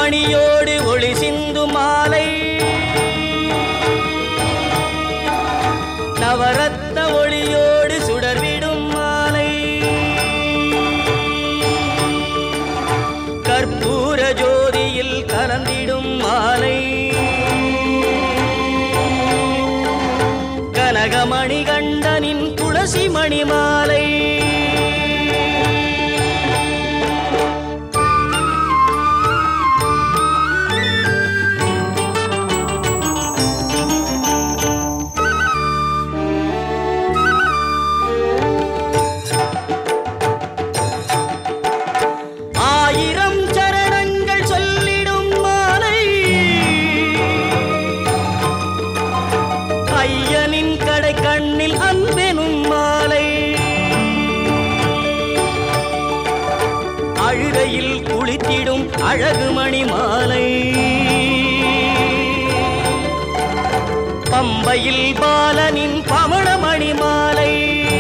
மணியோடு ஒளி சிந்து மாலை நவரத்ன ஒளியோடு சுடர்விடும் மாலை கற்பூர ஜோதியில் கலந்திடும் மாலை கனகமணி கண்டனின் துளசி மணி மாலை ஆயிரம் சரணங்கள் சொல்லிடும் மாலை ஐயனின் கடை கண்ணில் அன்பெனும் மாலை அழுகையில் குளித்திடும் அழகுமணி மாலை பம்பையில் பாலனின் பவளமணி மாலை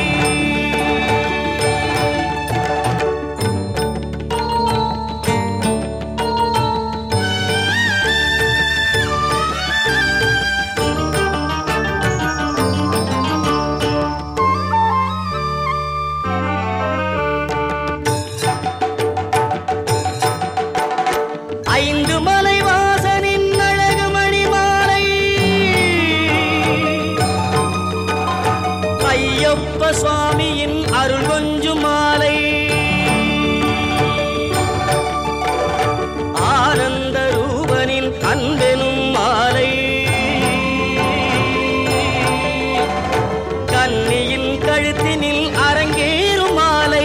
ஐந்து மலை வாசனின் அழகு மணி மாலை ஐயப்ப சுவாமியின் அருள் கொஞ்சும் மாலை ஆனந்த ரூபனின் அன்பெனும் மாலை கன்னியின் கழுத்தினில் அரங்கேறும் மாலை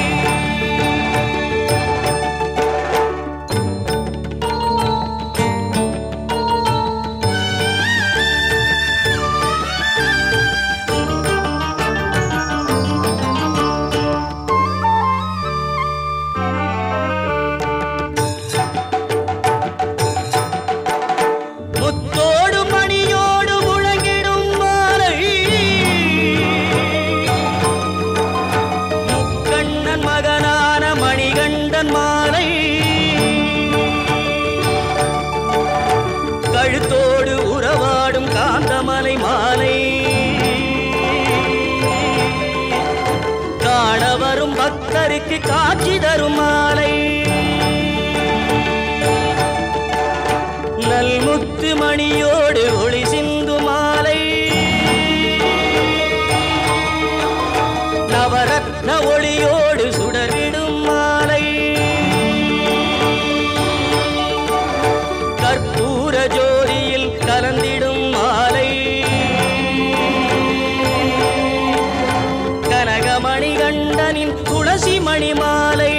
முத்தோடு மணியோடு முழங்கிடும் மாலை முக்கண்ணன் மகனான மணிகண்டன் மாலை கழுத்தோடு உறவாடும் காந்தமலை மாலை காண வரும் பக்தருக்கு காட்சி தரும் மாலை நல்முத்து மணியோடு ஒளி சிந்து மாலை நவரத்ன ஒளியோடு சுடர்விடும் மாலை கற்பூர ஜோதியில் கலந்திடும் மாலை கனகமணி கண்டனின் துளசி மணி மாலை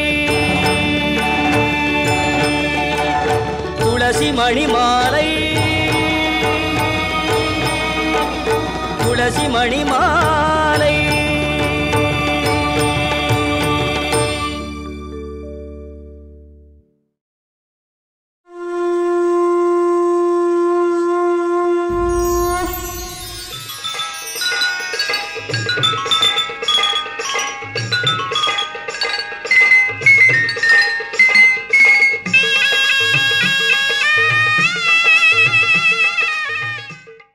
துளசி மணி மாலை துளசி மணி மாலை